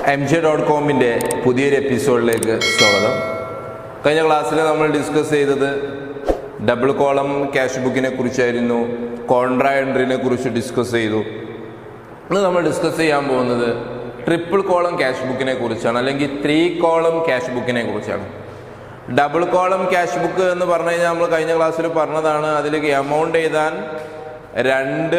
M J dot കോമിൻ്റെ പുതിയൊരു എപ്പിസോഡിലേക്ക് സ്വാഗതം കഴിഞ്ഞ ക്ലാസ്സിൽ നമ്മൾ ഡിസ്കസ് ചെയ്തത് ഡബിൾ കോളം ക്യാഷ് ബുക്കിനെ കുറിച്ചായിരുന്നു കോൺട്രാ എൻട്രിനെ കുറിച്ച് ഡിസ്കസ് ചെയ്തു ഇന്ന് നമ്മൾ ഡിസ്കസ് ചെയ്യാൻ പോകുന്നത് ട്രിപ്പിൾ കോളം ക്യാഷ് ബുക്കിനെ കുറിച്ചാണ് അല്ലെങ്കിൽ ത്രീ കോളം ക്യാഷ് ബുക്കിനെ കുറിച്ചാണ് ഡബിൾ കോളം ക്യാഷ് ബുക്ക് എന്ന് പറഞ്ഞു കഴിഞ്ഞാൽ നമ്മൾ കഴിഞ്ഞ ക്ലാസ്സിൽ പറഞ്ഞതാണ് അതിലേക്ക് എമൗണ്ട് എഴുതാൻ രണ്ട്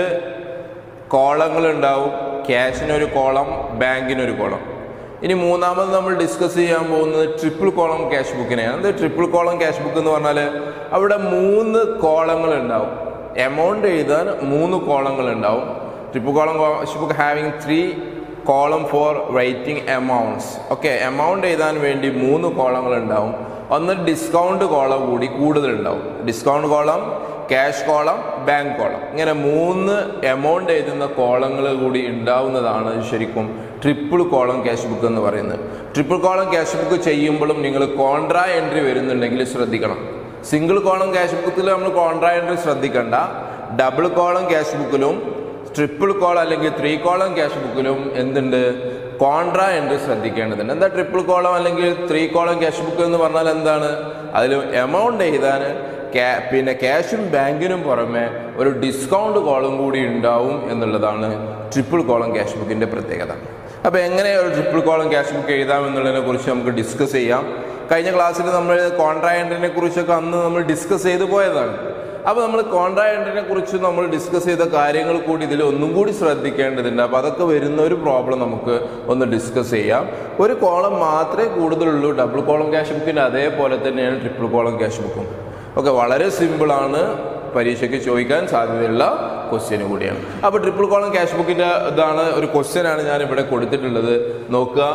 കോളങ്ങൾ ഉണ്ടാവും ക്യാഷിനൊരു കോളം ബാങ്കിനൊരു കോളം ഇനി മൂന്നാമത് നമ്മൾ ഡിസ്കസ് ചെയ്യാൻ പോകുന്നത് ട്രിപ്പിൾ കോളം ക്യാഷ് ബുക്കിനെയാണ് അത് ട്രിപ്പിൾ കോളം ക്യാഷ് ബുക്ക് എന്ന് പറഞ്ഞാൽ അവിടെ മൂന്ന് കോളങ്ങൾ ഉണ്ടാവും എമൗണ്ട് എഴുതാൻ മൂന്ന് കോളങ്ങൾ ഉണ്ടാവും triple column cash book having three column for writing amounts okay amount എഴുതാൻ വേണ്ടി മൂന്ന് കോളങ്ങൾ ഉണ്ടാവും ഒന്ന് ഡിസ്കൗണ്ട് കോളം കൂടി കൂടുതലുണ്ടാവും discount column cash column bank column ഇങ്ങനെ മൂന്ന് എമൗണ്ട് എഴുതുന്ന കോളങ്ങൾ കൂടി ഉണ്ടാവുന്നതാണ് ശരിക്കും ട്രിപ്പിൾ കോളം ക്യാഷ് ബുക്ക് എന്ന് പറയുന്നത് ട്രിപ്പിൾ കോളം ക്യാഷ് ബുക്ക് ചെയ്യുമ്പോഴും നിങ്ങൾ കോൺട്രാ എൻട്രി വരുന്നുണ്ടെങ്കിൽ ശ്രദ്ധിക്കണം സിംഗിൾ കോളം ക്യാഷ് ബുക്കിൽ നമ്മൾ കോൺട്രാ എൻട്രി ശ്രദ്ധിക്കണ്ട ഡബിൾ കോളം ക്യാഷ് ബുക്കിലും ട്രിപ്പിൾ കോളം അല്ലെങ്കിൽ ത്രീ കോളം ക്യാഷ് ബുക്കിലും എന്തുണ്ട് കോൺട്രാ എൻട്രി ശ്രദ്ധിക്കേണ്ടതുണ്ട് എന്താ ട്രിപ്പിൾ കോളം അല്ലെങ്കിൽ ത്രീ കോളം ക്യാഷ് ബുക്ക് എന്ന് പറഞ്ഞാൽ എന്താണ് അതിൽ എമൗണ്ട് എഴുതാൻ ക്യാ- പിന്നെ ക്യാഷും ബാങ്കിനും പുറമെ ഒരു ഡിസ്കൗണ്ട് കോളം കൂടി ഉണ്ടാവും എന്നുള്ളതാണ് ട്രിപ്പിൾ കോളം ക്യാഷ് ബുക്കിൻ്റെ പ്രത്യേകത അപ്പോൾ എങ്ങനെ ഒരു ട്രിപ്പിൾ കോളം ക്യാഷ് ബുക്ക് എഴുതാം എന്നുള്ളതിനെ കുറിച്ച് നമുക്ക് ഡിസ്കസ് ചെയ്യാം കഴിഞ്ഞ ക്ലാസ്സിൽ നമ്മൾ കോൺട്രാ എൻട്രിനെ കുറിച്ചൊക്കെ അന്ന് നമ്മൾ ഡിസ്കസ് ചെയ്തു പോയതാണ് അപ്പോൾ നമ്മൾ കോൺട്രാ എൻട്രിനെ കുറിച്ച് നമ്മൾ ഡിസ്കസ് ചെയ്ത കാര്യങ്ങൾ കൂടി ഇതിൽ ഒന്നും കൂടി ശ്രദ്ധിക്കേണ്ടതുണ്ട് അപ്പോൾ അതൊക്കെ വരുന്ന ഒരു പ്രോബ്ലം നമുക്ക് ഒന്ന് ഡിസ്കസ് ചെയ്യാം ഒരു കോളം മാത്രമേ കൂടുതലുള്ളൂ ഡബിൾ കോളം ക്യാഷ് ബുക്കിൻ്റെ അതേപോലെ തന്നെയാണ് ട്രിപ്പിൾ കോളം ക്യാഷ് ബുക്കും ഓക്കെ വളരെ സിമ്പിളാണ് പരീക്ഷയ്ക്ക് ചോദിക്കാൻ സാധ്യതയുള്ള ക്വസ്റ്റ്യൻ കൂടിയാണ് അപ്പോൾ ട്രിപ്പിൾ കോളം ക്യാഷ് ബുക്കിൻ്റെ ഇതാണ് ഒരു ക്വസ്റ്റ്യൻ ആണ് ഞാൻ ഇവിടെ കൊടുത്തിട്ടുള്ളത് നോക്കുക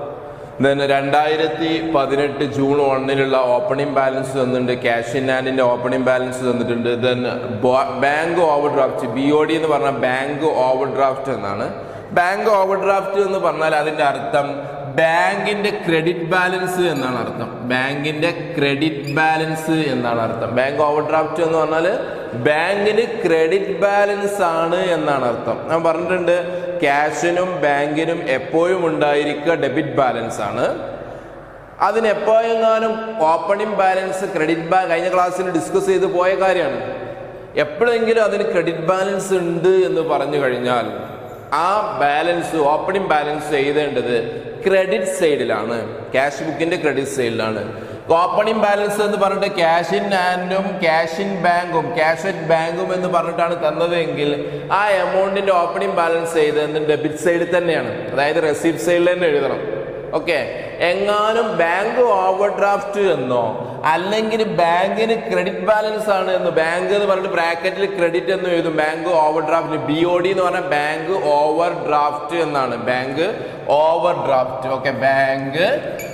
ദെൻ രണ്ടായിരത്തി പതിനെട്ട് ജൂൺ ഒന്നിലുള്ള ഓപ്പണിംഗ് ബാലൻസ് തന്നിട്ടുണ്ട് ക്യാഷ് ഇൻ ഹാൻഡിന്റെ ഓപ്പണിംഗ് ബാലൻസ് തന്നിട്ടുണ്ട് then bank overdraft B O D എന്ന് പറഞ്ഞാൽ ബാങ്ക് ഓവർ ഡ്രാഫ്റ്റ് എന്നാണ് ബാങ്ക് ഓവർ ഡ്രാഫ്റ്റ് എന്ന് പറഞ്ഞാൽ അതിന്റെ അർത്ഥം ബാങ്കിന്റെ ക്രെഡിറ്റ് ബാലൻസ് എന്നാണ് അർത്ഥം ബാങ്കിന്റെ ക്രെഡിറ്റ് ബാലൻസ് എന്നാണ് അർത്ഥം ബാങ്ക് ഓവർ ഡ്രാഫ്റ്റ് എന്ന് പറഞ്ഞാൽ ബാങ്കിന് ക്രെഡിറ്റ് ബാലൻസ് ആണ് എന്നാണ് അർത്ഥം ഞാൻ പറഞ്ഞിട്ടുണ്ട് ക്യാഷിനും ബാങ്കിനും എപ്പോഴും ഉണ്ടായിരിക്കുക ഡെബിറ്റ് ബാലൻസ് ആണ് അതിന് എപ്പോഴെങ്ങാനും ഓപ്പണിംഗ് ബാലൻസ് ക്രെഡിറ്റ് ബാ കഴിഞ്ഞ ക്ലാസ്സിൽ ഡിസ്കസ് ചെയ്ത് പോയ കാര്യമാണ് എപ്പോഴെങ്കിലും അതിന് ക്രെഡിറ്റ് ബാലൻസ് ഉണ്ട് എന്ന് പറഞ്ഞു കഴിഞ്ഞാൽ ആ ബാലൻസ് ഓപ്പണിംഗ് ബാലൻസ് എഴുതേണ്ടത് ക്രെഡിറ്റ് സൈഡിലാണ് ക്യാഷ് ബുക്കിന്റെ ക്രെഡിറ്റ് സൈഡിലാണ് ഓപ്പണിംഗ് ബാലൻസ് എന്ന് പറഞ്ഞിട്ട് ക്യാഷ് ഇൻ ഹാൻഡും ക്യാഷ് ഇൻ ബാങ്കും ക്യാഷ് അറ്റ് ബാങ്കും എന്ന് പറഞ്ഞിട്ടാണ് തന്നതെങ്കിൽ ആ എമൗണ്ടിന്റെ ഓപ്പണിംഗ് ബാലൻസ് ചെയ്തത് ഡെബിറ്റ് സൈഡിൽ തന്നെയാണ് അതായത് റെസിപ്റ്റ് സൈഡിൽ തന്നെ എഴുതണം ഓക്കെ എങ്ങാനും ബാങ്ക് ഓവർ ഡ്രാഫ്റ്റ് എന്നോ അല്ലെങ്കിൽ ബാങ്കിന് ക്രെഡിറ്റ് ബാലൻസ് ആണ് എന്ന് ബാങ്ക് എന്ന് പറഞ്ഞിട്ട് ബ്രാക്കറ്റിൽ ക്രെഡിറ്റ് എന്ന് എഴുതും bank overdraft B O D എന്ന് പറഞ്ഞാൽ ബാങ്ക് ഓവർ ഡ്രാഫ്റ്റ് എന്നാണ് bank overdraft okay bank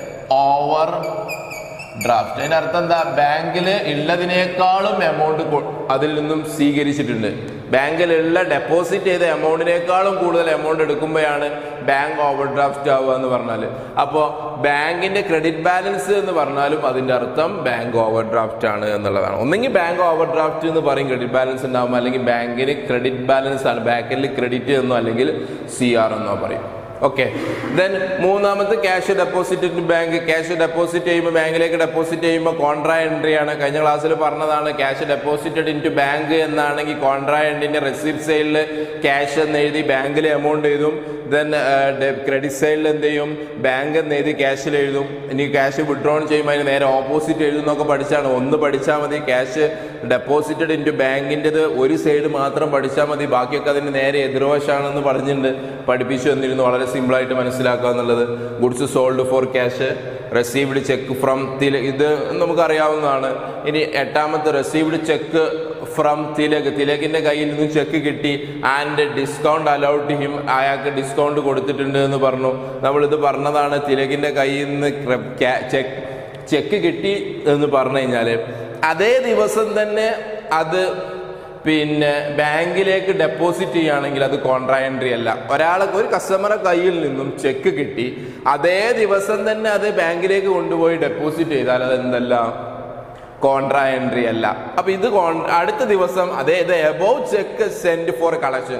overdraft അതിന്റെ അർത്ഥം എന്താ ബാങ്കിൽ ഉള്ളതിനേക്കാളും എമൗണ്ട് അതിൽ നിന്നും സ്വീകരിച്ചിട്ടുണ്ട് ബാങ്കിലുള്ള ഡെപ്പോസിറ്റ് ചെയ്ത എമൗണ്ടിനേക്കാളും കൂടുതൽ എമൗണ്ട് എടുക്കുമ്പോഴാണ് ബാങ്ക് ഓവർ ഡ്രാഫ്റ്റ് ആവുക എന്ന് പറഞ്ഞാൽ അപ്പോൾ ബാങ്കിന്റെ ക്രെഡിറ്റ് ബാലൻസ് എന്ന് പറഞ്ഞാലും അതിന്റെ അർത്ഥം ബാങ്ക് ഓവർ ഡ്രാഫ്റ്റ് ആണ് എന്നുള്ളതാണ് ഒന്നെങ്കിൽ ബാങ്ക് ഓവർ ഡ്രാഫ്റ്റ് എന്ന് പറയും ക്രെഡിറ്റ് ബാലൻസ് ഉണ്ടാവും അല്ലെങ്കിൽ ബാങ്കിന് ക്രെഡിറ്റ് ബാലൻസ് ആണ് ബാങ്കിൽ ക്രെഡിറ്റ് എന്നോ അല്ലെങ്കിൽ സി ആർ എന്നോ പറയും ഓക്കെ ദെൻ മൂന്നാമത്തെ cash deposit bank cash deposit ചെയ്യുമ്പോൾ ബാങ്കിലേക്ക് ഡെപ്പോസിറ്റ് ചെയ്യുമ്പോൾ കോൺട്രാ എൻട്രി ആണ് കഴിഞ്ഞ ക്ലാസ്സിൽ പറഞ്ഞതാണ് cash deposited into bank എന്നാണെങ്കിൽ കോൺട്രാ എൻട്രിന്റെ റെസിപ്റ്റ് സൈഡിൽ ക്യാഷ് എന്ന് എഴുതി ബാങ്കിൽ എമൗണ്ട് എഴുതും ദെൻ ക്രെഡിറ്റ് സൈഡിൽ എന്ത് ചെയ്യും ബാങ്ക് എന്ന് എഴുതി ക്യാഷിൽ എഴുതും ഇനി ക്യാഷ് വിഡ്രോൺ ചെയ്യുമ്പോൾ അതിന് നേരെ ഓപ്പോസിറ്റ് എഴുതുന്നൊക്കെ പഠിച്ചാണ് ഒന്ന് പഠിച്ചാൽ മതി ക്യാഷ് ഡെപ്പോസിറ്റഡ് ഇൻ ടു ബാങ്കിൻ്റെത് ഒരു സൈഡ് മാത്രം പഠിച്ചാൽ മതി ബാക്കിയൊക്കെ അതിന് നേരെ എതിർവശാണെന്ന് പറഞ്ഞിട്ടുണ്ട് പഠിപ്പിച്ചു തന്നിരുന്നു വളരെ സിമ്പിളായിട്ട് മനസ്സിലാക്കുക എന്നുള്ളത് goods sold for cash received cheque from തില ഇത് നമുക്കറിയാവുന്നതാണ് ഇനി എട്ടാമത്തെ റെസീവ്ഡ് ചെക്ക് ഫ്രം തിലക് തിലകിന്റെ കയ്യിൽ നിന്നും ചെക്ക് കിട്ടി ആൻഡ് ഡിസ്കൗണ്ട് അലൗഡ് ഹിം അയാൾക്ക് ഡിസ്കൗണ്ട് കൊടുത്തിട്ടുണ്ട് എന്ന് പറഞ്ഞു നമ്മളിത് പറഞ്ഞതാണ് തിലകിന്റെ കയ്യിൽ നിന്ന് ചെക്ക് ചെക്ക് കിട്ടി എന്ന് പറഞ്ഞു കഴിഞ്ഞാൽ അതേ ദിവസം തന്നെ അത് പിന്നെ ബാങ്കിലേക്ക് ഡെപ്പോസിറ്റ് ചെയ്യുകയാണെങ്കിൽ അത് കോൺട്രാ എൻട്രി അല്ല ഒരാൾക്ക് ഒരു കസ്റ്റമറെ കയ്യിൽ നിന്നും ചെക്ക് കിട്ടി അതേ ദിവസം തന്നെ അത് ബാങ്കിലേക്ക് കൊണ്ടുപോയി ഡെപ്പോസിറ്റ് ചെയ്താൽ അത് എന്തല്ല കോൺട്രാ എൻട്രി അല്ല അപ്പൊ ഇത് കോൺ- അടുത്ത ദിവസം അതേ ഇത് above cheque send for collection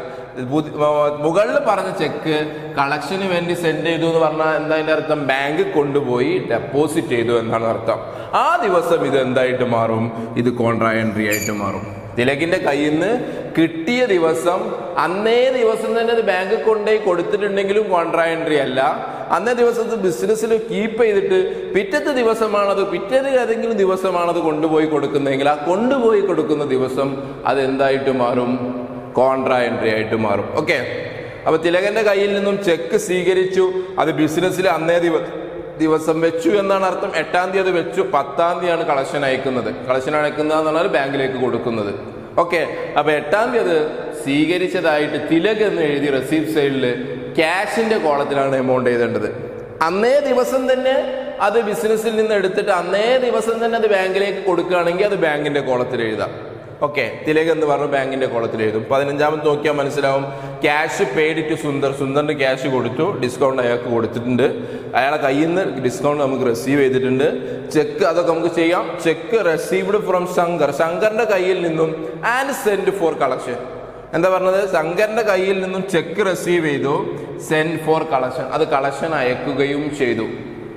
മുകളിൽ പറഞ്ഞ ചെക്ക് കളക്ഷന് വേണ്ടി സെൻഡ് ചെയ്തു എന്ന് പറഞ്ഞാൽ എന്താ അതിന്റെ അർത്ഥം ബാങ്ക് കൊണ്ടുപോയി ഡെപ്പോസിറ്റ് ചെയ്തു എന്നാണ് അർത്ഥം ആ ദിവസം ഇത് എന്തായിട്ട് മാറും ഇത് കോൺട്രാ എൻട്രി ആയിട്ട് മാറും തിലകിന്റെ കയ്യിൽ നിന്ന് കിട്ടിയ ദിവസം അന്നേ ദിവസം തന്നെ അത് ബാങ്കിൽ കൊണ്ടുപോയി കൊടുത്തിട്ടുണ്ടെങ്കിലും കോൺട്രാ എൻട്രി അല്ല അന്നേ ദിവസം ഇത് ബിസിനസ്സിൽ കീപ്പ് ചെയ്തിട്ട് പിറ്റത്തെ ദിവസമാണത് പിറ്റേത് ഏതെങ്കിലും ദിവസമാണത് കൊണ്ടുപോയി കൊടുക്കുന്നതെങ്കിൽ ആ കൊണ്ടുപോയി കൊടുക്കുന്ന ദിവസം അത് എന്തായിട്ട് മാറും കോൺട്രാ എൻട്രി ആയിട്ട് മാറും ഓക്കെ അപ്പൊ തിലകന്റെ കയ്യിൽ നിന്നും ചെക്ക് സ്വീകരിച്ചു അത് ബിസിനസ്സിൽ അന്നേ ദിവ ദിവസം വെച്ചു എന്നാണ് അർത്ഥം എട്ടാം തീയതി അത് വെച്ചു പത്താം തീയതിയാണ് കളക്ഷൻ അയക്കുന്നത് കളക്ഷൻ അയക്കുന്നത് എന്ന് പറഞ്ഞാൽ ബാങ്കിലേക്ക് കൊടുക്കുന്നത് ഓക്കെ അപ്പൊ എട്ടാം തീയതി അത് സ്വീകരിച്ചതായിട്ട് തിലക് എന്ന് എഴുതി റെസീപ്റ്റ് സൈഡിൽ ക്യാഷിന്റെ കോളത്തിലാണ് എമൗണ്ട് എഴുതേണ്ടത് അന്നേ ദിവസം തന്നെ അത് ബിസിനസ്സിൽ നിന്ന് എടുത്തിട്ട് അന്നേ ദിവസം തന്നെ അത് ബാങ്കിലേക്ക് കൊടുക്കുകയാണെങ്കിൽ അത് ബാങ്കിന്റെ കോളത്തിൽ എഴുതാം ഓക്കെ തിലക് എന്ന് പറഞ്ഞ ബാങ്കിന്റെ കോളത്തിൽ എഴുതും പതിനഞ്ചാമത് നോക്കിയാൽ മനസ്സിലാവും ക്യാഷ് പെയ്ഡ് ടു സുന്ദർ സുന്ദറിന് ക്യാഷ് കൊടുത്തു ഡിസ്കൗണ്ട് അയാൾക്ക് കൊടുത്തിട്ടുണ്ട് അയാളെ കയ്യിൽ നിന്ന് ഡിസ്കൗണ്ട് നമുക്ക് റിസീവ് ചെയ്തിട്ടുണ്ട് ചെക്ക് അതൊക്കെ നമുക്ക് ചെയ്യാം ചെക്ക് റിസീവ്ഡ് ഫ്രം ശങ്കർ ശങ്കറിന്റെ കയ്യിൽ നിന്നും ആൻഡ് സെൻഡ് ഫോർ കളക്ഷൻ എന്താ പറഞ്ഞത് ശങ്കറിന്റെ കയ്യിൽ നിന്നും ചെക്ക് റിസീവ് ചെയ്തു സെൻഡ് ഫോർ കളക്ഷൻ അത് കളക്ഷൻ അയക്കുകയും ചെയ്തു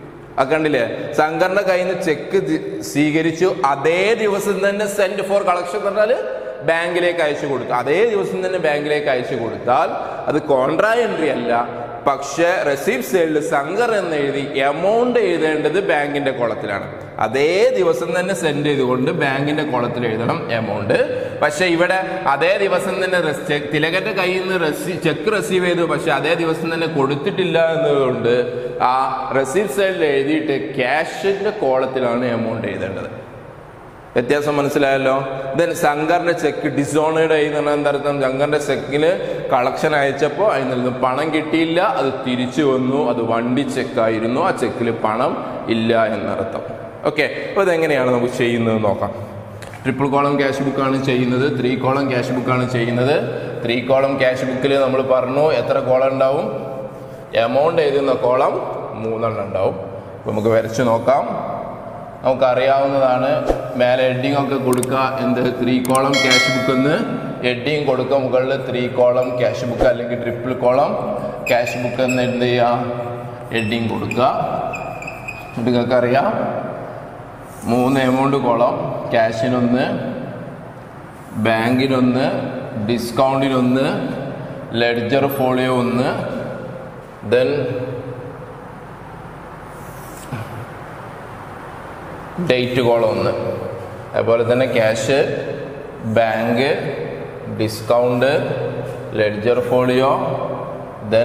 ആ കണ്ടില്ലേ ശങ്കറിന്റെ കയ്യിൽ നിന്ന് ചെക്ക് ദി- സ്വീകരിച്ചു അതേ ദിവസം തന്നെ സെൻഡ് ഫോർ കളക്ഷൻ എന്ന് പറഞ്ഞാൽ ബാങ്കിലേക്ക് അയച്ചു കൊടുത്തു അതേ ദിവസം തന്നെ ബാങ്കിലേക്ക് അയച്ചു കൊടുത്താൽ അത് കോൺട്രാ എൻട്രി അല്ല പക്ഷേ റെസീപ്റ്റ് സൈഡിൽ ശങ്കർ എന്ന് എഴുതി എമൗണ്ട് എഴുതേണ്ടത് ബാങ്കിന്റെ കോളത്തിലാണ് അതേ ദിവസം തന്നെ സെൻഡ് ചെയ്തുകൊണ്ട് ബാങ്കിന്റെ കോളത്തിൽ എഴുതണം എമൗണ്ട് പക്ഷെ ഇവിടെ അതേ ദിവസം തന്നെ റെസ്- ചെ- തിലകന്റെ കയ്യിൽ നിന്ന് റെസീ ചെക്ക് റിസീവ് ചെയ്തു പക്ഷെ അതേ ദിവസം തന്നെ കൊടുത്തിട്ടില്ല എന്നതുകൊണ്ട് ആ റെസീപ്റ്റ് സൈഡിൽ എഴുതിയിട്ട് ക്യാഷിന്റെ കോളത്തിലാണ് എമൗണ്ട് എഴുതേണ്ടത് വ്യത്യാസം മനസ്സിലായല്ലോ ദെൻ ശങ്കറിന്റെ ചെക്ക് ഡിസോണേഡ് ആയി എന്ന് പറഞ്ഞാൽ എന്താ അർത്ഥം ശങ്കറിന്റെ ചെക്കിന് കളക്ഷൻ അയച്ചപ്പോൾ അതിൽ നിന്ന് പണം കിട്ടിയില്ല അത് തിരിച്ചു വന്നു അത് വണ്ടി ചെക്കായിരുന്നു ആ ചെക്കിൽ പണം ഇല്ല എന്നർത്ഥം ഓക്കെ അപ്പോൾ ഇതെങ്ങനെയാണ് നമുക്ക് ചെയ്യുന്നത് നോക്കാം ട്രിപ്പിൾ കോളം ക്യാഷ് ബുക്കാണ് ചെയ്യുന്നത് ത്രീ കോളം ക്യാഷ് ബുക്കാണ് ചെയ്യുന്നത് ത്രീ കോളം ക്യാഷ് ബുക്കിൽ നമ്മൾ പറഞ്ഞു എത്ര കോളം ഉണ്ടാവും എമൗണ്ട് എഴുതുന്ന കോളം മൂന്നെണ്ണം ഉണ്ടാവും അപ്പോൾ നമുക്ക് വരച്ച് നോക്കാം നമുക്കറിയാവുന്നതാണ് മേലെ ഹെഡിങ് ഒക്കെ കൊടുക്കുക എന്ത് ത്രീ കോളം ക്യാഷ് ബുക്ക് എന്ന് ഹെഡിങ് കൊടുക്കുക മുകളിൽ ത്രീ കോളം ക്യാഷ് ബുക്ക് അല്ലെങ്കിൽ ട്രിപ്പിൾ കോളം ക്യാഷ് ബുക്ക് എന്ന് എന്ത് ചെയ്യുക ഹെഡിങ് കൊടുക്കുക എന്നിട്ട് നിങ്ങൾക്ക് അറിയാം മൂന്ന് എമൗണ്ട് കോളം ക്യാഷിനൊന്ന് ബാങ്കിനൊന്ന് ഡിസ്കൗണ്ടിനൊന്ന് ലെഡ്ജർ ഫോളിയോ ഒന്ന് ദെൻ ഡേറ്റ് കോളം ഒന്ന് അതുപോലെ തന്നെ cash bank discount ledger folio then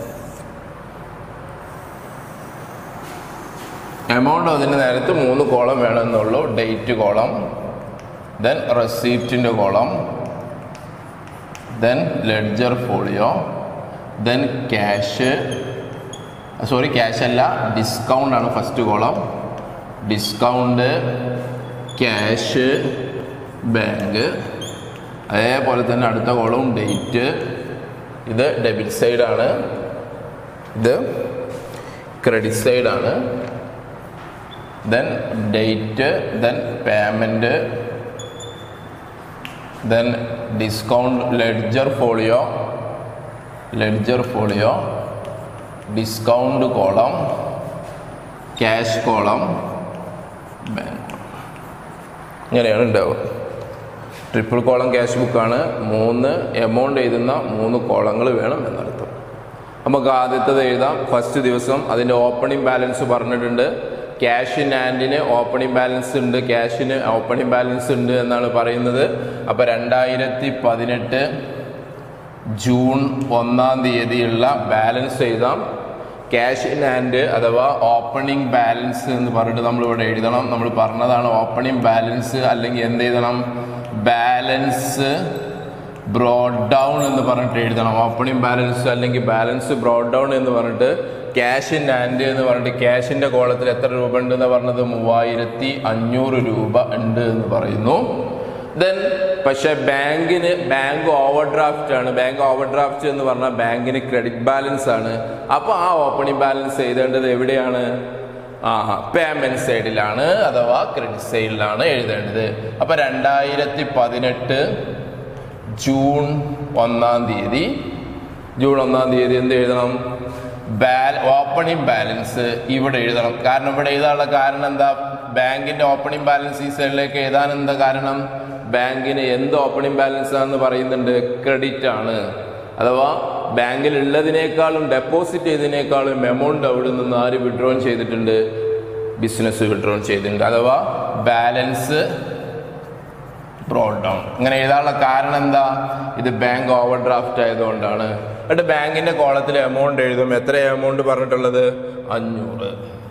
amount അതിന് നേരത്ത് മൂന്ന് കോളം വേണമെന്നുള്ളൂ ഡേറ്റ് കോളം ദെൻ റെസീപ്റ്റിൻ്റെ column then ledger folio then cash sorry cash അല്ല ഡിസ്കൗണ്ട് ആണ് first column discount cash bank അതേപോലെ തന്നെ അടുത്ത കോളവും ഡേറ്റ് ഇത് ഡെബിറ്റ് സൈഡാണ് ഇത് ക്രെഡിറ്റ് സൈഡാണ് then date then payment then discount ledger folio ledger folio discount column cash column bank ഇങ്ങനെയാണ് ഉണ്ടാവുക ട്രിപ്പിൾ കോളം ക്യാഷ് ബുക്കാണ് മൂന്ന് എമൗണ്ട് എഴുതുന്ന മൂന്ന് കോളങ്ങൾ വേണം എന്നർത്ഥം നമുക്ക് ആദ്യത്തത് എഴുതാം ഫസ്റ്റ് ദിവസം അതിൻ്റെ ഓപ്പണിംഗ് ബാലൻസ് പറഞ്ഞിട്ടുണ്ട് ക്യാഷ് ഇൻ ഹാൻഡിന് ഓപ്പണിംഗ് ബാലൻസ് ഉണ്ട് ക്യാഷിന് ഓപ്പണിംഗ് ബാലൻസ് ഉണ്ട് എന്നാണ് പറയുന്നത് അപ്പോൾ രണ്ടായിരത്തി പതിനെട്ട് ജൂൺ ഒന്നാം തീയതിയുള്ള ബാലൻസ് എഴുതാം ക്യാഷ് ഇൻ ഹാൻഡ് അഥവാ ഓപ്പണിംഗ് ബാലൻസ് എന്ന് പറഞ്ഞിട്ട് നമ്മൾ ഇവിടെ എഴുതണം നമ്മൾ പറഞ്ഞതാണ് ഓപ്പണിംഗ് ബാലൻസ് അല്ലെങ്കിൽ എന്ത് എഴുതണം ബാലൻസ് ബ്രോഡ് ഡൗൺ എന്ന് പറഞ്ഞിട്ട് എഴുതണം ഓപ്പണിംഗ് ബാലൻസ് അല്ലെങ്കിൽ ബാലൻസ് ബ്രോഡ് ഡൗൺ എന്ന് പറഞ്ഞിട്ട് ക്യാഷ് ഇൻ ഹാൻഡ് എന്ന് പറഞ്ഞിട്ട് ക്യാഷിൻ്റെ കോളത്തിൽ എത്ര രൂപ ഉണ്ട് എന്ന് പറഞ്ഞത് മൂവായിരത്തി അഞ്ഞൂറ് രൂപ ഉണ്ട് എന്ന് പറയുന്നു ദെൻ പക്ഷെ ബാങ്കിന് ബാങ്ക് ഓവർ ഡ്രാഫ്റ്റ് ആണ് ബാങ്ക് ഓവർ ഡ്രാഫ്റ്റ് എന്ന് പറഞ്ഞാൽ ബാങ്കിന് ക്രെഡിറ്റ് ബാലൻസ് ആണ് അപ്പോൾ ആ ഓപ്പണിംഗ് ബാലൻസ് എഴുതേണ്ടത് എവിടെയാണ് ആ പേയ്മെന്റ് സൈഡിലാണ് അഥവാ ക്രെഡിറ്റ് സൈഡിലാണ് എഴുതേണ്ടത് അപ്പൊ രണ്ടായിരത്തി പതിനെട്ട് ജൂൺ ഒന്നാം തീയതി ജൂൺ ഒന്നാം തീയതി എന്ത് എഴുതണം ബാൽ ഓപ്പണിംഗ് ബാലൻസ് ഇവിടെ എഴുതണം കാരണം ഇവിടെ എഴുതാനുള്ള കാരണം എന്താ ബാങ്കിന്റെ ഓപ്പണിംഗ് ബാലൻസ് ഈ സൈഡിലേക്ക് എഴുതാൻ എന്താ കാരണം ബാങ്കിന് എന്ത് ഓപ്പണിംഗ് ബാലൻസ് ആണെന്ന് പറയുന്നുണ്ട് ക്രെഡിറ്റ് ആണ് അഥവാ ബാങ്കിൽ ഉള്ളതിനേക്കാളും ഡെപ്പോസിറ്റ് ചെയ്തതിനേക്കാളും എമൗണ്ട് അവിടെ നിന്ന് ആര് വിഡ്രോൺ ചെയ്തിട്ടുണ്ട് ബിസിനസ് വിഡ്രോൺ ചെയ്തിട്ടുണ്ട് അഥവാ ബാലൻസ് ബ്രോഡ് ഡൗൺ ഇങ്ങനെ എഴുതാനുള്ള കാരണം എന്താ ഇത് ബാങ്ക് ഓവർ ഡ്രാഫ്റ്റ് ആയതുകൊണ്ടാണ് എന്നിട്ട് ബാങ്കിന്റെ കോളത്തിൽ എമൗണ്ട് എഴുതും എത്ര എമൗണ്ട് പറഞ്ഞിട്ടുള്ളത് അഞ്ഞൂറ്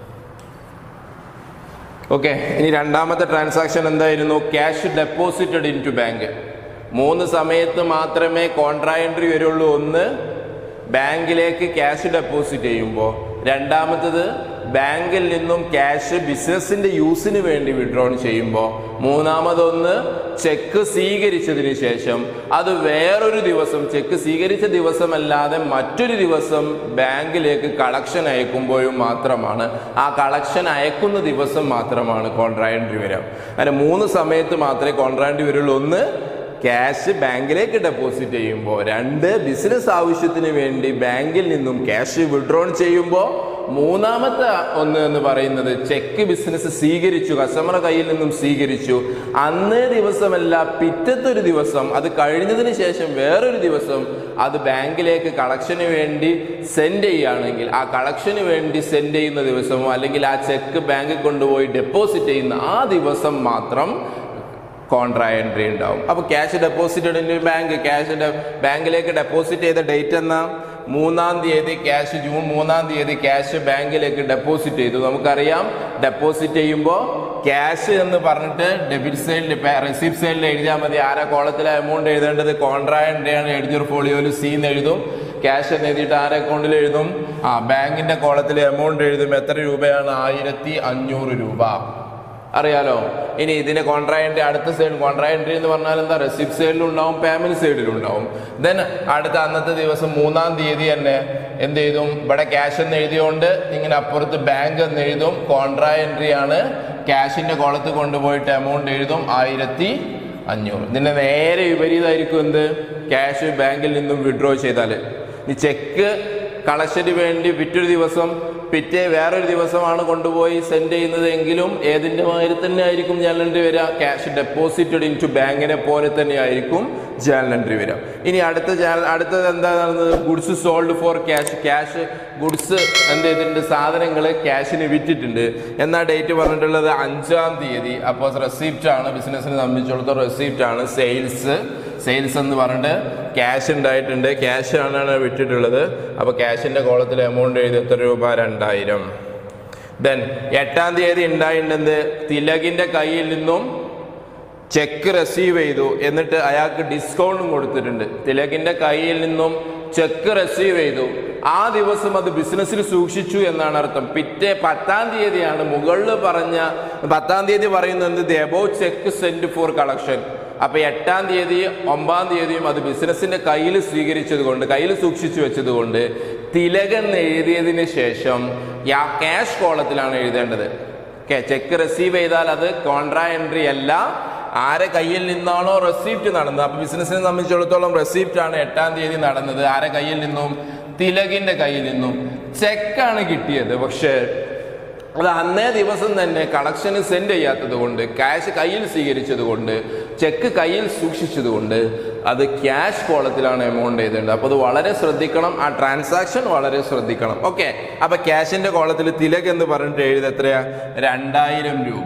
ഓക്കെ ഇനി രണ്ടാമത്തെ ട്രാൻസാക്ഷൻ എന്തായിരുന്നു cash deposited into bank മൂന്ന് സമയത്ത് മാത്രമേ കോൺട്രാ എൻട്രി വരുള്ളൂ ഒന്ന് ബാങ്കിലേക്ക് ക്യാഷ് ഡെപ്പോസിറ്റ് ചെയ്യുമ്പോൾ രണ്ടാമത്തത് ബാങ്കിൽ നിന്നും ക്യാഷ് ബിസിനസിന്റെ യൂസിന് വേണ്ടി വിഡ്രോൺ ചെയ്യുമ്പോൾ മൂന്നാമതൊന്ന് ചെക്ക് സ്വീകരിച്ചതിന് ശേഷം അത് വേറൊരു ദിവസം ചെക്ക് സ്വീകരിച്ച ദിവസമല്ലാതെ മറ്റൊരു ദിവസം ബാങ്കിലേക്ക് കളക്ഷൻ അയക്കുമ്പോഴും മാത്രമാണ് ആ കളക്ഷൻ അയക്കുന്ന ദിവസം മാത്രമാണ് കോൺട്രാ എൻട്രി വരിക അങ്ങനെ മൂന്ന് സമയത്ത് മാത്രമേ കോൺട്രാ എൻട്രി വരുള്ളൂ ഒന്ന് ക്യാഷ് ബാങ്കിലേക്ക് ഡെപ്പോസിറ്റ് ചെയ്യുമ്പോൾ രണ്ട് ബിസിനസ് ആവശ്യത്തിന് വേണ്ടി ബാങ്കിൽ നിന്നും ക്യാഷ് വിഡ്രോൺ ചെയ്യുമ്പോൾ മൂന്നാമത്തെ ഒന്ന് എന്ന് പറയുന്നത് ചെക്ക് ബിസിനസ് സ്വീകരിച്ചു കസ്റ്റമറുടെ കയ്യിൽ നിന്നും സ്വീകരിച്ചു അന്നേ ദിവസമല്ല പിറ്റത്തെ ഒരു ദിവസം അത് കഴിഞ്ഞതിന് ശേഷം വേറൊരു ദിവസം അത് ബാങ്കിലേക്ക് കളക്ഷന് വേണ്ടി സെൻഡ് ചെയ്യുകയാണെങ്കിൽ ആ കളക്ഷന് വേണ്ടി സെൻഡ് ചെയ്യുന്ന ദിവസമോ അല്ലെങ്കിൽ ആ ചെക്ക് ബാങ്കിൽ കൊണ്ടുപോയി ഡെപ്പോസിറ്റ് ചെയ്യുന്ന ആ ദിവസം മാത്രം കോൺട്രാ എൻട്രി ഉണ്ടാവും അപ്പോൾ cash deposited in bank cash ബാങ്കിലേക്ക് ഡെപ്പോസിറ്റ് ചെയ്ത ഡേറ്റ് എന്നാ മൂന്നാം തീയതി ക്യാഷ് ജൂൺ മൂന്നാം തീയതി ക്യാഷ് ബാങ്കിലേക്ക് ഡെപ്പോസിറ്റ് ചെയ്തു നമുക്കറിയാം ഡെപ്പോസിറ്റ് ചെയ്യുമ്പോൾ ക്യാഷ് എന്ന് പറഞ്ഞിട്ട് ഡെബിറ്റ് സൈഡിൽ റെസിപ്റ്റ് സൈഡിൽ എഴുതിയാൽ മതി ആരാ കോളത്തിലെ എമൗണ്ട് എഴുതേണ്ടത് കോൺട്രാ എൻട്രി ആണ് എഴുതിയൊരു ഫോളിയോയിൽ സി എന്ന് എഴുതും ക്യാഷ് എന്ന് എഴുതിയിട്ട് ആരെ അക്കൗണ്ടിൽ എഴുതും ആ ബാങ്കിന്റെ കോളത്തിൽ എമൗണ്ട് എഴുതും എത്ര രൂപയാണ് ആയിരത്തി അഞ്ഞൂറ് രൂപ അറിയാലോ ഇനി ഇതിന്റെ കോൺട്രാ എൻട്രി അടുത്ത സൈഡ് കോൺട്രാ എൻട്രി എന്ന് പറഞ്ഞാൽ എന്താ റെസിപ്റ്റ് സൈഡിലും ഉണ്ടാവും പേയ്മെന്റ് സൈഡിലും ഉണ്ടാവും ദെൻ അടുത്ത അന്നത്തെ ദിവസം മൂന്നാം തീയതി തന്നെ എന്ത് ചെയ്തും ഇവിടെ ക്യാഷ് എന്ന് എഴുതിയോണ്ട് ഇങ്ങനെ അപ്പുറത്ത് ബാങ്ക് എന്ന് എഴുതും കോൺട്രാ എൻട്രി ആണ് ക്യാഷിന്റെ കോളത്ത് കൊണ്ടുപോയിട്ട് എമൗണ്ട് എഴുതും ആയിരത്തി അഞ്ഞൂറ് ഇതിന്റെ നേരെ വിപരീതമായിരിക്കും എന്ത് ക്യാഷ് ബാങ്കിൽ നിന്നും വിഡ്രോ ചെയ്താൽ ഈ ചെക്ക് കളക്ഷന് വേണ്ടി പിറ്റൊരു ദിവസം പിറ്റേ വേറൊരു ദിവസമാണ് കൊണ്ടുപോയി സെൻഡ് ചെയ്യുന്നത് എങ്കിലും ഏതിൻ്റെ മാതിരി തന്നെ ആയിരിക്കും ജേണൽ എൻട്രി വരിക ക്യാഷ് ഡെപ്പോസിറ്റഡ് ഇൻ ടു ബാങ്കിനെ പോലെ തന്നെ ആയിരിക്കും ജേണൽ എൻട്രി വരിക ഇനി അടുത്ത ജേണൽ അടുത്തത് എന്താണ് goods sold for cash cash goods എന്ത് ചെയ്തിട്ടുണ്ട് സാധനങ്ങൾ ക്യാഷിന് വിറ്റിട്ടുണ്ട് എന്നാ ഡേറ്റ് പറഞ്ഞിട്ടുള്ളത് അഞ്ചാം തീയതി അപ്പോൾ റെസിപ്റ്റ് ആണ് ബിസിനസ്സിനെ സംബന്ധിച്ചിടത്തോളം റെസിപ്റ്റ് ആണ് സെയിൽസ് സെയിൽസ് എന്ന് പറഞ്ഞിട്ട് ക്യാഷ് ഉണ്ടായിട്ടുണ്ട് ക്യാഷ് ആണ് വിറ്റിട്ടുള്ളത് അപ്പോൾ ക്യാഷിൻ്റെ കോളത്തിൽ എമൗണ്ട് എഴുതി എത്ര രൂപ രണ്ടായിരം ദെൻ എട്ടാം തീയതി ഉണ്ടായിട്ടുണ്ട് തിലകിൻ്റെ കയ്യിൽ നിന്നും ചെക്ക് റിസീവ് ചെയ്തു എന്നിട്ട് അയാൾക്ക് ഡിസ്കൗണ്ടും കൊടുത്തിട്ടുണ്ട് തിലകിൻ്റെ കയ്യിൽ നിന്നും ചെക്ക് റിസീവ് ചെയ്തു ആ ദിവസം അത് ബിസിനസ്സിൽ സൂക്ഷിച്ചു എന്നാണ് അർത്ഥം പിറ്റേ പത്താം തീയതിയാണ് മുകളിൽ പറഞ്ഞ പത്താം തീയതി പറയുന്നത് the above cheque send for collection അപ്പൊ എട്ടാം തീയതി ഒമ്പതാം തീയതിയും അത് ബിസിനസിന്റെ കയ്യിൽ സ്വീകരിച്ചത് കൊണ്ട് കയ്യിൽ സൂക്ഷിച്ചു വെച്ചത് കൊണ്ട് തിലകെന്ന് എഴുതിയതിന് ശേഷം യാ ക്യാഷ് കോളത്തിലാണ് എഴുതേണ്ടത് ചെക്ക് റിസീവ് ചെയ്താൽ അത് കോൺട്രാ എൻട്രി അല്ല ആരെ കയ്യിൽ നിന്നാണോ റെസിപ്റ്റ് നടന്നത് അപ്പൊ ബിസിനസിനെ സംബന്ധിച്ചിടത്തോളം റെസിപ്റ്റ് ആണ് എട്ടാം തീയതി നടന്നത് ആരെ കയ്യിൽ നിന്നും തിലകിന്റെ കയ്യിൽ നിന്നും ചെക്കാണ് കിട്ടിയത് പക്ഷേ അത് അന്നേ ദിവസം തന്നെ കളക്ഷന് സെൻഡ് ചെയ്യാത്തത് കൊണ്ട് ക്യാഷ് കയ്യിൽ സ്വീകരിച്ചത് കൊണ്ട് ചെക്ക് കയ്യിൽ സൂക്ഷിച്ചത് കൊണ്ട് അത് ക്യാഷ് കോളത്തിലാണ് എമൗണ്ട് ചെയ്തേണ്ടത് അപ്പോൾ അത് വളരെ ശ്രദ്ധിക്കണം ആ ട്രാൻസാക്ഷൻ വളരെ ശ്രദ്ധിക്കണം ഓക്കെ അപ്പൊ ക്യാഷിന്റെ കോളത്തിൽ തിലക് എന്ന് പറഞ്ഞിട്ട് എഴുതി എത്രയാ രണ്ടായിരം രൂപ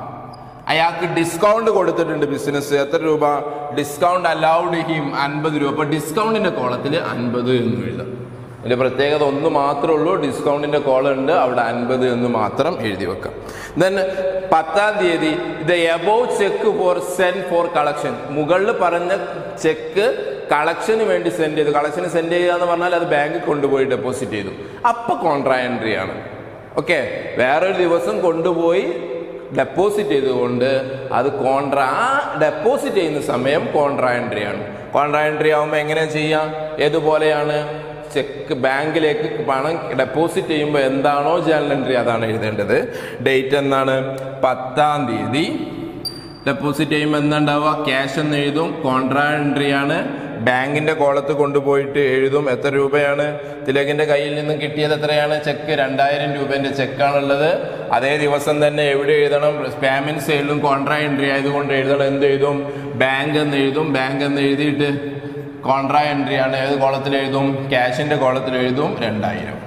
അയാൾക്ക് ഡിസ്കൗണ്ട് കൊടുത്തിട്ടുണ്ട് ബിസിനസ് എത്ര രൂപ ഡിസ്കൗണ്ട് അലൗഡ് ഹിം അൻപത് രൂപ അപ്പൊ ഡിസ്കൗണ്ടിന്റെ കോളത്തിൽ അൻപത് എന്ന് എഴുതാം ഇതിന്റെ പ്രത്യേകത ഒന്ന് മാത്രമേ ഉള്ളൂ ഡിസ്കൗണ്ടിന്റെ കോൾ ഉണ്ട് അവിടെ അൻപത് എന്ന് മാത്രം എഴുതി വെക്കാം ദെൻ പത്താം തീയതി the above cheque for send for collection മുകളിൽ പറഞ്ഞ ചെക്ക് കളക്ഷന് വേണ്ടി സെൻഡ് ചെയ്തു കളക്ഷന് സെൻഡ് ചെയ്യുക എന്ന് പറഞ്ഞാൽ അത് ബാങ്കിൽ കൊണ്ടുപോയി ഡെപ്പോസിറ്റ് ചെയ്തു അപ്പൊ കോൺട്രാ എൻട്രി ആണ് ഓക്കെ വേറൊരു ദിവസം കൊണ്ടുപോയി ഡെപ്പോസിറ്റ് ചെയ്തുകൊണ്ട് അത് കോൺട്രാ ആ ഡെപ്പോസിറ്റ് ചെയ്യുന്ന സമയം കോൺട്രാ എൻട്രി ആണ് കോൺട്രാ എൻട്രി ആകുമ്പോൾ എങ്ങനെ ചെയ്യാം ഏതുപോലെയാണ് ചെക്ക് ബാങ്കിലേക്ക് പണം ഡെപ്പോസിറ്റ് ചെയ്യുമ്പോൾ എന്താണോ ജേണൽ എൻട്രി അതാണ് എഴുതേണ്ടത് ഡേറ്റ് എന്നാണ് പത്താം തീയതി ഡെപ്പോസിറ്റ് ചെയ്യുമ്പോൾ എന്താണ്ടാവുക ക്യാഷ് എന്ന് എഴുതും കോൺട്രാ എൻട്രി ആണ് ബാങ്കിന്റെ കോളത്ത് കൊണ്ടുപോയിട്ട് എഴുതും എത്ര രൂപയാണ് തിലകിന്റെ കയ്യിൽ നിന്നും കിട്ടിയത് എത്രയാണ് ചെക്ക് രണ്ടായിരം രൂപേന്റെ ചെക്കാണുള്ളത് അതേ ദിവസം തന്നെ എവിടെ എഴുതണം പേയ്മെന്റ് സെയിലും കോൺട്രാ എൻട്രി ആയതുകൊണ്ട് എഴുതണം എന്ത് എഴുതും ബാങ്ക് എന്ന് എഴുതും ബാങ്ക് എന്ന് എഴുതിയിട്ട് കോൺട്രാ എൻട്രി ആണ് ഏത് കോളത്തിൽ എഴുതും ക്യാഷിന്റെ കോളത്തിൽ എഴുതും രണ്ടായിരം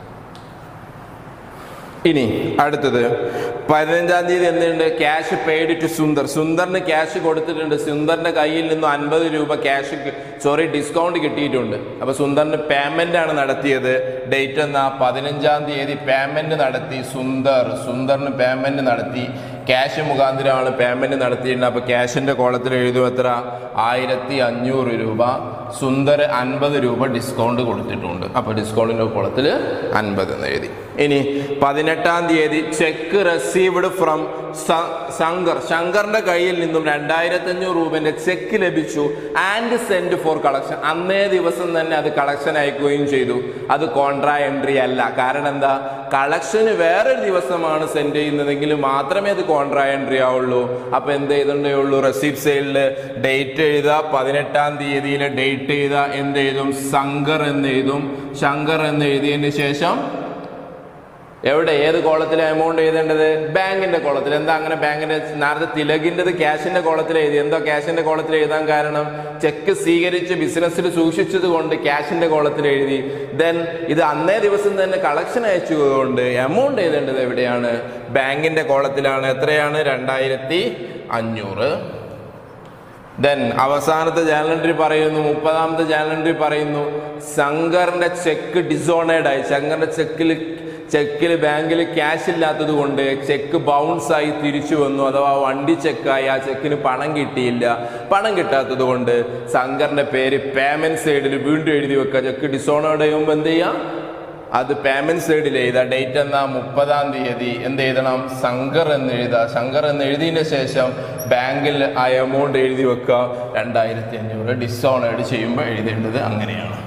ഇനി അടുത്തത് പതിനഞ്ചാം തീയതി എന്തുണ്ട് ക്യാഷ് പെയ്ഡ് ടു സുന്ദർ സുന്ദറിന് ക്യാഷ് കൊടുത്തിട്ടുണ്ട് സുന്ദറിന്റെ കയ്യിൽ നിന്നും അൻപത് രൂപ ക്യാഷ് സോറി ഡിസ്കൗണ്ട് കിട്ടിയിട്ടുണ്ട് അപ്പൊ സുന്ദറിന് പേയ്മെന്റ് ആണ് നടത്തിയത് ഡേറ്റ് എന്നാ പതിനഞ്ചാം തീയതി പേയ്മെന്റ് നടത്തി സുന്ദർ സുന്ദറിന് പേയ്മെന്റ് നടത്തി ക്യാഷ് മുഖാന്തരമാണ് പേയ്മെന്റ് നടത്തിയിട്ടുണ്ട് അപ്പൊ ക്യാഷിന്റെ കോളത്തിൽ എഴുതും എത്ര ആയിരത്തി അഞ്ഞൂറ് രൂപ സുന്ദർ അൻപത് രൂപ ഡിസ്കൗണ്ട് കൊടുത്തിട്ടുണ്ട് അപ്പൊ ഡിസ്കൗണ്ടിന്റെ കോളത്തിൽ അൻപത് എന്ന് എഴുതി ഇനി പതിനെട്ടാം തീയതി ചെക്ക് റെസീവ്ഡ് ഫ്രം ശങ്കർ ശങ്കറിന്റെ കയ്യിൽ നിന്നും രണ്ടായിരത്തി അഞ്ഞൂറ് രൂപന്റെ ചെക്ക് ലഭിച്ചു ആൻഡ് സെൻഡ് ഫോർ കളക്ഷൻ അന്നേ ദിവസം തന്നെ അത് കളക്ഷൻ അയക്കുകയും ചെയ്തു അത് കോൺട്രാ എൻട്രി അല്ല കാരണം എന്താ കളക്ഷന് വേറൊരു ദിവസമാണ് സെൻഡ് ചെയ്യുന്നതെങ്കിൽ മാത്രമേ അത് കോൺട്രാ എൻട്രി ആവുള്ളൂ അപ്പൊ എന്ത് ചെയ്തേ ഉള്ളൂ റെസീപ്റ്റ് സെയിലില് ഡേറ്റ് എഴുതുക പതിനെട്ടാം തീയതിയിൽ ഡേറ്റ് എഴുതുക എന്ത് എഴുതും ശങ്കർ എന്ന് എഴുതും ശങ്കർ എന്ന് എഴുതിയതിന് ശേഷം എവിടെ ഏത് കോളത്തിലെ എമൗണ്ട് എഴുതേണ്ടത് ബാങ്കിന്റെ കോളത്തിൽ എന്താ അങ്ങനെ ബാങ്കിന്റെ നേരത്തെ തിലകിൻ്റെത് ക്യാഷിന്റെ കോളത്തിൽ എഴുതി എന്താ ക്യാഷിന്റെ കോളത്തിൽ എഴുതാൻ കാരണം ചെക്ക് സ്വീകരിച്ച് ബിസിനസ്സിൽ സൂക്ഷിച്ചത് കൊണ്ട് ക്യാഷിന്റെ കോളത്തിൽ എഴുതി ദെൻ ഇത് അന്നേ ദിവസം തന്നെ കളക്ഷൻ അയച്ചതുകൊണ്ട് എമൗണ്ട് എഴുതേണ്ടത് എവിടെയാണ് ബാങ്കിന്റെ കോളത്തിലാണ് എത്രയാണ് രണ്ടായിരത്തി അഞ്ഞൂറ് ദെൻ അവസാനത്തെ ജേണൽ എൻട്രി പറയുന്നു മുപ്പതാമത്തെ ജേണൽ എൻട്രി പറയുന്നു ശങ്കറിന്റെ ചെക്ക് ഡിസോണേഡ് ആയി ശങ്കറിന്റെ ചെക്കിൽ ചെക്കിൽ ബാങ്കിൽ ക്യാഷ് ഇല്ലാത്തത് കൊണ്ട് ചെക്ക് ബൗൺസ് ആയി തിരിച്ചു വന്നു അഥവാ വണ്ടി ചെക്കായി ആ ചെക്കിന് പണം കിട്ടിയില്ല പണം കിട്ടാത്തത് കൊണ്ട് ശങ്കറിന്റെ പേര് പേയ്മെന്റ് സൈഡിൽ വീണ്ടും എഴുതി വെക്കുക ചെക്ക് ഡിസോണേഡ് ചെയ്യുമ്പോൾ എന്ത് ചെയ്യാം അത് പേയ്മെന്റ് സൈഡിൽ എഴുതുക ഡേറ്റ് എന്നാ മുപ്പതാം തീയതി എന്ത് എഴുതണം ശങ്കർ എന്ന് എഴുതുക ശങ്കർ എന്ന് എഴുതിയതിന് ശേഷം ബാങ്കിൽ ആ എമൗണ്ട് എഴുതി വെക്കുക രണ്ടായിരത്തി അഞ്ഞൂറ് ഡിസോണേഡ് ചെയ്യുമ്പോൾ എഴുതേണ്ടത് അങ്ങനെയാണ്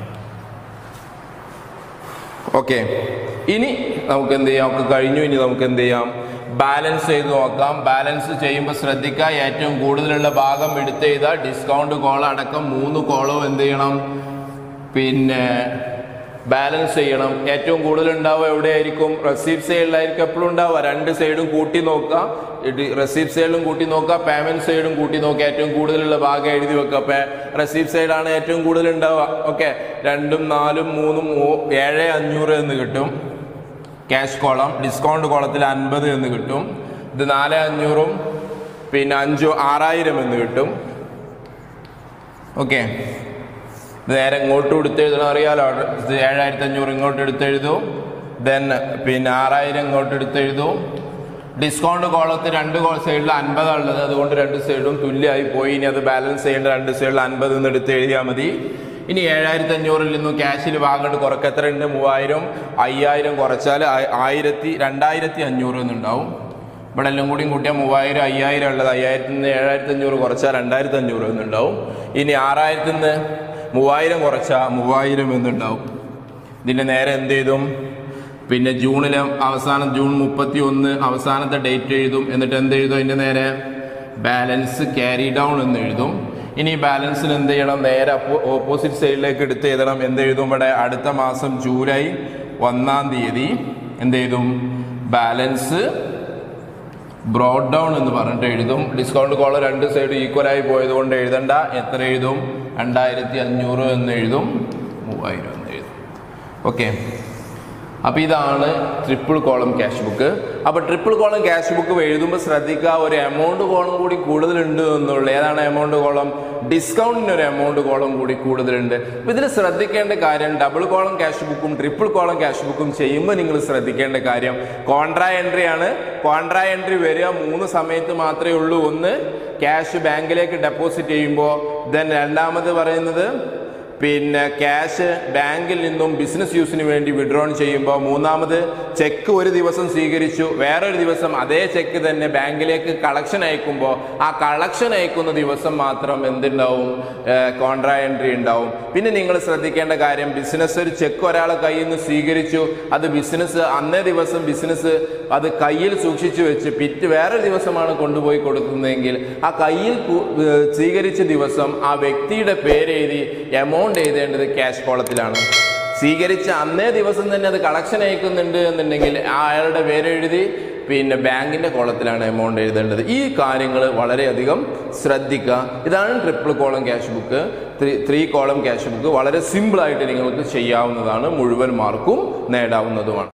ഓക്കെ ഇനി നമുക്ക് എന്ത് ചെയ്യാം ഒക്കെ കഴിഞ്ഞു ഇനി നമുക്ക് എന്ത് ചെയ്യാം ബാലൻസ് ചെയ്ത് നോക്കാം ബാലൻസ് ചെയ്യുമ്പോൾ ശ്രദ്ധിക്കുക ഏറ്റവും കൂടുതലുള്ള ഭാഗം എടുത്ത് ചെയ്താൽ ഡിസ്കൗണ്ട് കോൾ അടക്കം മൂന്ന് കോളും എന്ത് ചെയ്യണം പിന്നെ ബാലൻസ് ചെയ്യണം ഏറ്റവും കൂടുതൽ ഉണ്ടാവുക എവിടെയായിരിക്കും റെസീപ്റ്റ് സൈഡിലായിരിക്കും എപ്പോഴും ഉണ്ടാവുക രണ്ട് സൈഡും കൂട്ടി നോക്കുക റെസീപ്റ്റ് സൈഡിലും കൂട്ടി നോക്കുക പേയ്മെന്റ് സൈഡും കൂട്ടി നോക്കുക ഏറ്റവും കൂടുതലുള്ള ഭാഗം എഴുതി വെക്കുക റെസീപ്റ്റ് സൈഡാണ് ഏറ്റവും കൂടുതൽ ഉണ്ടാവുക ഓക്കെ രണ്ടും നാലും മൂന്നും മൂ- ഏഴ് അഞ്ഞൂറ് എന്ന് കിട്ടും ക്യാഷ് കോളം ഡിസ്കൗണ്ട് കോളത്തിൽ അൻപത് എന്ന് കിട്ടും ഇത് നാല് അഞ്ഞൂറും പിന്നെ അഞ്ചു ആറായിരം എന്ന് കിട്ടും ഓക്കെ നേരെ ഇങ്ങോട്ട് എടുത്തെഴുതണം അറിയാലോ ഇത് ഏഴായിരത്തി അഞ്ഞൂറ് ഇങ്ങോട്ട് എടുത്തെഴുതൂ ദെൻ പിന്നെ ആറായിരം ഇങ്ങോട്ട് എടുത്തെഴുതൂ ഡിസ്കൗണ്ട് കോളത്ത് രണ്ട് സൈഡിൽ അൻപതാണ് ഉള്ളത് അതുകൊണ്ട് രണ്ട് സൈഡും തുല്യമായി പോയി ഇനി അത് ബാലൻസ് ചെയ്യേണ്ട രണ്ട് സൈഡിൽ അൻപത് എന്ന് എടുത്ത് എഴുതിയാൽ മതി ഇനി ഏഴായിരത്തി അഞ്ഞൂറിൽ നിന്നും ക്യാഷിൽ വാങ്ങേണ്ട കുറക്ക് എത്ര ഉണ്ട് മൂവായിരം അയ്യായിരം കുറച്ചാൽ ആ- ആയിരത്തി രണ്ടായിരത്തി അഞ്ഞൂറ് എന്നുണ്ടാവും ഇവിടെ എല്ലാം കൂടിയും കൂട്ടിയാൽ മൂവായിരം അയ്യായിരം ഉള്ളത് അയ്യായിരത്തി നിന്ന് ഏഴായിരത്തി അഞ്ഞൂറ് കുറച്ചാൽ രണ്ടായിരത്തി അഞ്ഞൂറ് എന്നുണ്ടാവും ഇനി ആറായിരത്തി നിന്ന് മൂവായിരം കുറച്ചാൽ മൂവായിരം എന്നുണ്ടാവും ഇതിൻ്റെ നേരെ എന്ത് ചെയ്തും പിന്നെ ജൂണിലെ അവസാനം ജൂൺ മുപ്പത്തി ഒന്ന് അവസാനത്തെ ഡേറ്റ് എഴുതും എന്നിട്ട് എന്ത് എഴുതും അതിൻ്റെ നേരെ ബാലൻസ് ക്യാരി ഡൗൺ എന്ന് എഴുതും ഇനി ഈ ബാലൻസിൽ എന്ത് ചെയ്യണം നേരെ ഓപ്പോസിറ്റ് സൈഡിലേക്ക് എടുത്ത് എഴുതണം എന്ത് എഴുതും ഇവിടെ അടുത്ത മാസം ജൂലൈ ഒന്നാം തീയതി എന്ത് എഴുതും ബാലൻസ് ബ്രോഡ് ഡൗൺ എന്ന് പറഞ്ഞിട്ട് എഴുതും ഡിസ്കൗണ്ട് കോള് രണ്ട് സൈഡ് ഈക്വലായി പോയത് കൊണ്ട് എഴുതണ്ട എത്ര എഴുതും രണ്ടായിരത്തി അഞ്ഞൂറ് എന്ന് എഴുതും മൂവായിരം എന്ന് എഴുതും ഓക്കെ അപ്പോൾ ഇതാണ് ട്രിപ്പിൾ കോളം ക്യാഷ് ബുക്ക് അപ്പോൾ ട്രിപ്പിൾ കോളം ക്യാഷ് ബുക്ക് എഴുതുമ്പോൾ ശ്രദ്ധിക്കുക ഒരു എമൗണ്ട് കോളം കൂടി കൂടുതലുണ്ട് എന്നുള്ളൂ ഏതാണ് എമൗണ്ട് കോളം ഡിസ്കൗണ്ടിന് ഒരു എമൗണ്ട് കോളം കൂടി കൂടുതലുണ്ട് അപ്പോൾ ഇതിൽ ശ്രദ്ധിക്കേണ്ട കാര്യം ഡബിൾ കോളം ക്യാഷ് ബുക്കും ട്രിപ്പിൾ കോളം ക്യാഷ് ബുക്കും ചെയ്യുമ്പോൾ നിങ്ങൾ ശ്രദ്ധിക്കേണ്ട കാര്യം കോൺട്രാ എൻട്രി ആണ് കോൺട്രാ എൻട്രി വരിക മൂന്ന് സമയത്ത് മാത്രമേ ഉള്ളൂ ഒന്ന് ക്യാഷ് ബാങ്കിലേക്ക് ഡെപ്പോസിറ്റ് ചെയ്യുമ്പോൾ ദെൻ രണ്ടാമത് പറയുന്നത് പിന്നെ ക്യാഷ് ബാങ്കിൽ നിന്നും ബിസിനസ് യൂസിന് വേണ്ടി വിഡ്രോൺ ചെയ്യുമ്പോൾ മൂന്നാമത് ചെക്ക് ഒരു ദിവസം സ്വീകരിച്ചു വേറൊരു ദിവസം അതേ ചെക്ക് തന്നെ ബാങ്കിലേക്ക് കളക്ഷൻ അയക്കുമ്പോൾ ആ കളക്ഷൻ അയക്കുന്ന ദിവസം മാത്രം എന്തുണ്ടാവും കോൺട്രാ എൻട്രി ഉണ്ടാവും പിന്നെ നിങ്ങൾ ശ്രദ്ധിക്കേണ്ട കാര്യം ബിസിനസ് ഒരു ചെക്ക് ഒരാളെ കയ്യിൽ നിന്ന് സ്വീകരിച്ചു അത് ബിസിനസ് അന്നേ ദിവസം ബിസിനസ് അത് കയ്യിൽ സൂക്ഷിച്ചു വെച്ച് പിറ്റ് വേറൊരു ദിവസമാണ് കൊണ്ടുപോയി കൊടുക്കുന്നതെങ്കിൽ ആ കയ്യിൽ കു- ഏർ സ്വീകരിച്ച ദിവസം ആ വ്യക്തിയുടെ പേര് എഴുതി എമൗണ്ട് എഴുതേണ്ടത് ക്യാഷ് കോളത്തിലാണ് സ്വീകരിച്ച അന്നേ ദിവസം തന്നെ അത് കളക്ഷൻ അയക്കുന്നുണ്ട് എന്നുണ്ടെങ്കിൽ ആ അയാളുടെ പേര് എഴുതി പിന്നെ ബാങ്കിന്റെ കോളത്തിലാണ് എമൗണ്ട് എഴുതേണ്ടത് ഈ കാര്യങ്ങൾ വളരെയധികം ശ്രദ്ധിക്കുക ഇതാണ് triple column cash book three three column cash book വളരെ സിമ്പിളായിട്ട് നിങ്ങൾക്ക് ചെയ്യാവുന്നതാണ് മുഴുവൻ മാർക്കും നേടാവുന്നതുമാണ്